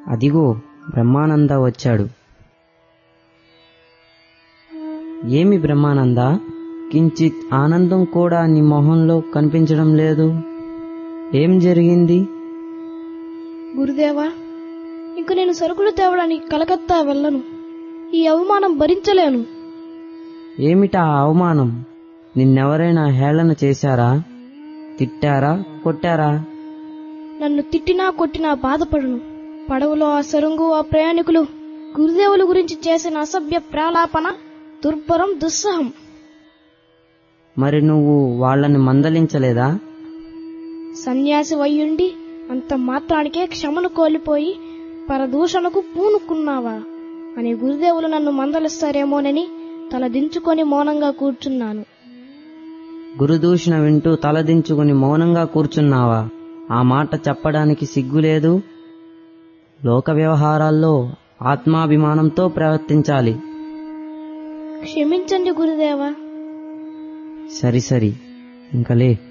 అదిగో బ్రహ్మానంద వచ్చాడు ఏమి బ్రహ్మానంద కించిత్ ఆనందం కూడా నీ మొహంలో కనిపించడం లేదు ఏం జరిగింది గురుదేవా ఇంక నేను సరుకులు తేవడానికి కలకత్తా వెళ్ళను ఈ అవమానం భరించలేను ఏమిటా అవమానం నిన్నెవరైనా హేళన చేశారా తిట్టారా కొట్టారా నన్ను తిట్టినా కొట్టినా బాధపడను పడవలో ఆ సరుంగు ఆ ప్రయాణికులు గురుదేవుల గురించి చేసిన అసభ్య ప్రాలాపన దుర్భరం దుస్సహం మరి నువ్వు వాళ్ళని మందలించలేదా సన్యాసి వయ్యుండి అంత మాత్రానికే క్షమను కోల్పోయి పరదూషణకు పూనుకున్నావా అని గురుదేవులు నన్ను మందలిస్తారేమోనని తల దించుకొని మౌనంగా కూర్చున్నాను గురుదూషణ వింటూ తలదించుకుని మౌనంగా కూర్చున్నావా ఆ మాట చెప్పడానికి సిగ్గులేదు లోక వ్యవహారాల్లో ఆత్మాభిమానంతో ప్రవర్తించాలి క్షమించండి గురుదేవా సరి సరి ఇంకలే